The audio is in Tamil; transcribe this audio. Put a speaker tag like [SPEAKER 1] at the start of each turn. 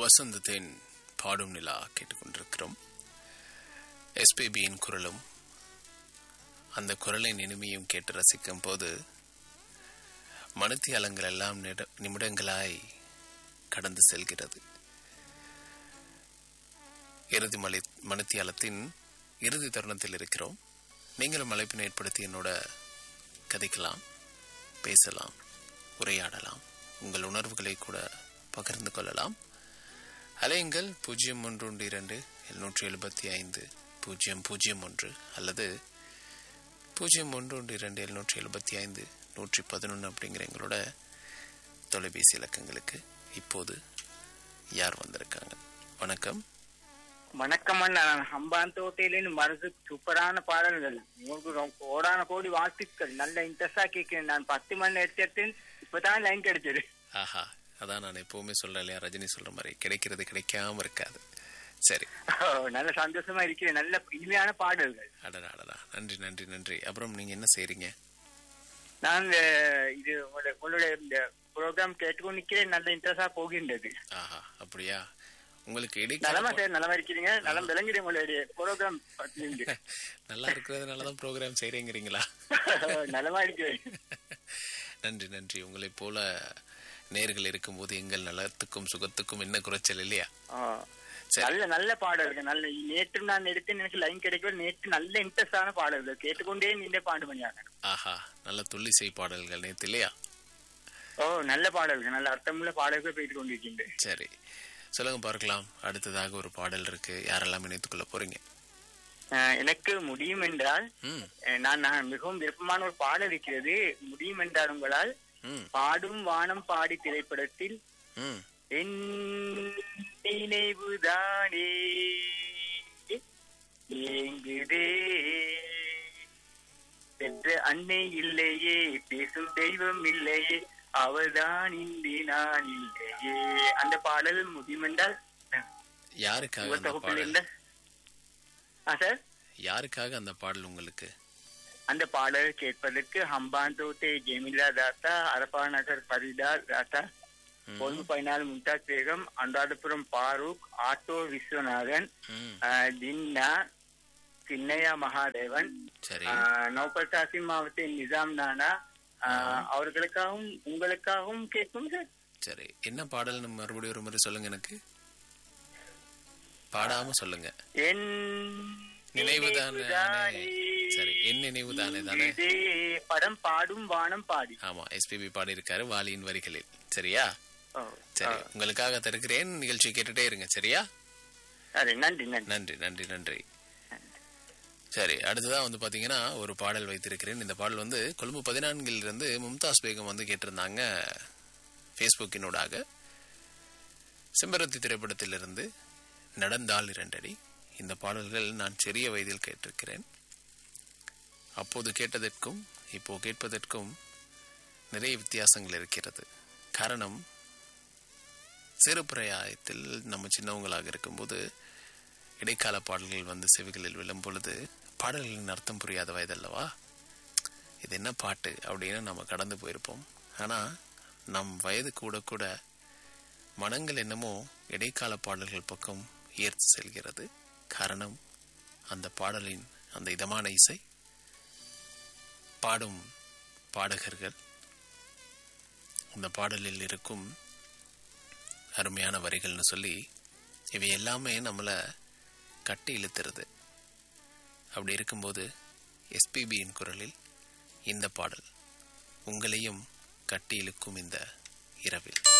[SPEAKER 1] வசந்தத்தின் பாடும் நிலா கேட்டுக்கொண்டிருக்கிறோம் எஸ்பிபியின் குரலும் அந்த குரலின் இனிமையும் கேட்டு ரசிக்கும் போது மனத்தியாலங்கள் எல்லாம் நிட- நிமிடங்களாய் கடந்து செல்கிறது இறுதி மலை மனத்தியாலத்தின் இறுதி தருணத்தில் இருக்கிறோம் நீங்களும் அழைப்பினை ஏற்படுத்தி என்னோட கதைக்கலாம் பேசலாம் உரையாடலாம் உங்கள் உணர்வுகளை கூட பகிர்ந்து கொள்ளலாம் அலையுங்கள் பூஜ்ஜியம் ஒன்று ஒன்று இரண்டு எழுநூற்றி எழுபத்தி ஐந்து பூஜ்ஜியம் பூஜ்ஜியம் ஒன்று அல்லது பூஜ்ஜியம் ஒன்று ஒன்று இரண்டு எழுநூற்றி எழுபத்தி ஐந்து நூற்றி பதினொன்று அப்படிங்கிற எங்களோட தொலைபேசி இலக்கங்களுக்கு இப்போது யார் வந்திருக்காங்க வணக்கம்
[SPEAKER 2] வணக்கம் அண்ணா நான் ஹம்பாந்தோட்டையிலிருந்து மனசு சூப்பரான பாடல்கள் உங்களுக்கு ரொம்ப கோடான கோடி வாழ்த்துக்கள் நல்ல இன்ட்ரெஸ்டா கேட்கிறேன் நான் பத்து மணி எடுத்து இப்பதான் லைன் கிடைச்சது
[SPEAKER 1] ஆஹா அதான் நான் எப்பவுமே சொல்றேன் இல்லையா ரஜினி சொல்ற மாதிரி கிடைக்கிறது கிடைக்காம இருக்காது சரி
[SPEAKER 2] நல்ல சந்தோஷமா இருக்கிறேன் நல்ல இனிமையான பாடல்கள்
[SPEAKER 1] அடடா அடடா நன்றி நன்றி நன்றி அப்புறம் நீங்க என்ன செய்றீங்க
[SPEAKER 2] நான் இந்த இது உங்களோட- உங்களுடைய இந்த ப்ரோக்ராம் கேட்டுக்கொண்டு நிக்கிறேன் நல்ல இன்ட்ரெஸ்டா போகின்றது
[SPEAKER 1] ஆஹா அப்படியா உங்களுக்கு
[SPEAKER 2] நலமா
[SPEAKER 1] இடைக்கால
[SPEAKER 2] சார் நலமா இருக்கிறீங்க நலம் விளங்குறேன் உங்களுடைய ப்ரோக்ராம்
[SPEAKER 1] நல்லா இருக்கிறதுனால தான் ப்ரோக்ராம் செய்றீங்கிறீங்களா
[SPEAKER 2] நலமா இருக்கிறேன்
[SPEAKER 1] நன்றி நன்றி உங்களைப் போல நேர்கள் இருக்கும்போது எங்கள் நலத்துக்கும் சுகத்துக்கும் என்ன குறைச்சல் இல்லையா
[SPEAKER 2] ஆ.
[SPEAKER 1] சரி.
[SPEAKER 2] நல்ல நல்ல பாடல்கள் நல்ல நேற்று நான் எடுத்தேன் எனக்கு லைன் கிடைக்கல நேற்று நல்ல இன்ட்ரெஸ்டான பாடல்கள் கேட்டுக்கொண்டே நீண்ட பாண்டு மணியாக
[SPEAKER 1] ஆஹா நல்ல துள்ளிசை பாடல்கள் நேத்து இல்லையா
[SPEAKER 2] ஓ நல்ல பாடல்கள் நல்ல அர்த்தமுள்ள பாடல்கள் போயிட்டு கொண்டிருக்கின்றேன்
[SPEAKER 1] சரி சொல்லுங்க பார்க்கலாம் அடுத்ததாக ஒரு பாடல் இருக்கு யாரெல்லாம் இணைத்துக் கொள்ள போறீங்க
[SPEAKER 2] அஹ், எனக்கு முடியும் என்றால்
[SPEAKER 1] ம்
[SPEAKER 2] அஹ், நான் நான் மிகவும் விருப்பமான ஒரு பாடல் இருக்கிறது முடியும் என்றால் உங்களால்
[SPEAKER 1] ம்
[SPEAKER 2] பாடும் வானம் பாடி திரைப்படத்தில்
[SPEAKER 1] ம்
[SPEAKER 2] என் நினைவுதானே ஏங்குதே பெற்ற அன்னை இல்லையே பேசும் தெய்வம் இல்லையே அவள்தான் இன்றி நான் இல்லையே அந்த பாடல் முடியும் என்றால்
[SPEAKER 1] யாருக்காக
[SPEAKER 2] உங்கள்
[SPEAKER 1] அந்த
[SPEAKER 2] தொகுப்பில்
[SPEAKER 1] பாடல்
[SPEAKER 2] இருந்த ஆ சார்
[SPEAKER 1] யாருக்காக அந்த பாடல் உங்களுக்கு
[SPEAKER 2] அந்த பாடல் கேட்பதற்கு ஹம்பாந்தோட்டை ஜெமிலா தாத்தா அரப்பா நகர் பரிதா தாத்தா
[SPEAKER 1] ம்,
[SPEAKER 2] கொழும்பு பதினாலு மும்தாஜ் பேகம் அனுராதபுரம் பாரூக் ஆட்டோ விஸ்வநாதன்
[SPEAKER 1] ம்
[SPEAKER 2] ஆஹ், தின்னா சின்னையா மகாதேவன்
[SPEAKER 1] சரி
[SPEAKER 2] ஆஹ், நௌபர்தாசி மாவட்ட நிசாம் நானா ஆஹ், அவர்களுக்காகவும் உங்களுக்காகவும் கேட்கும் சார்
[SPEAKER 1] சரி என்ன பாடல்னு மறுபடியும் ஒரு முறை சொல்லுங்க எனக்கு பாடாம சொல்லுங்க
[SPEAKER 2] என்
[SPEAKER 1] நினைவுதானே
[SPEAKER 2] நினைவுதானே.
[SPEAKER 1] சரி என் நினைவுதானே தானே
[SPEAKER 2] இதே படம் பாடும் வானம் பாடி
[SPEAKER 1] ஆமா எஸ்பிபி பாடியிருக்காரு வாலியின் வரிகளில் சரியா
[SPEAKER 2] ஓ,
[SPEAKER 1] சரி
[SPEAKER 2] ஆ.
[SPEAKER 1] உங்களுக்காக தருகிறேன் நிகழ்ச்சி கேட்டுட்டே இருங்க சரியா
[SPEAKER 2] சரி நன்றி நன்றி
[SPEAKER 1] நன்றி நன்றி நன்றி சரி அடுத்ததா வந்து பாத்தீங்கன்னா ஒரு பாடல் வைத்திருக்கிறேன் இந்த பாடல் வந்து கொழும்பு பதினான்கில் இருந்து மும்தாஸ் பேகம் வந்து கேட்டிருந்தாங்க ஃபேஸ்புக்கினூடாக செம்பருத்தி திரைப்படத்திலிருந்து நடந்தால் இரண்டடி இந்த பாடல்கள் நான் சிறிய வயதில் கேட்டிருக்கிறேன் அப்போது கேட்டதற்கும் இப்போ கேட்பதற்கும் நிறைய வித்தியாசங்கள் இருக்கிறது காரணம் சிறு பிராயத்தில் நம்ம சின்னவங்களாக இருக்கும்போது இடைக்கால பாடல்கள் வந்து செவிகளில் விழும் பொழுது பாடல்களின் அர்த்தம் புரியாத வயதல்லவா இது என்ன பாட்டு அப்படின்னு நம்ம கடந்து போயிருப்போம் ஆனால் நம் வயது கூட கூட மனங்கள் என்னமோ இடைக்கால பாடல்கள் பக்கம் ஈர்த்து செல்கிறது காரணம் அந்த பாடலின் அந்த இதமான இசை பாடும் பாடகர்கள் அந்த பாடலில் இருக்கும் அருமையான வரிகள்னு சொல்லி இவை எல்லாமே நம்மளை கட்டி இழுத்துறது அப்படி இருக்கும்போது எஸ்பிபியின் குரலில் இந்த பாடல் உங்களையும் கட்டி இழுக்கும் இந்த இரவில்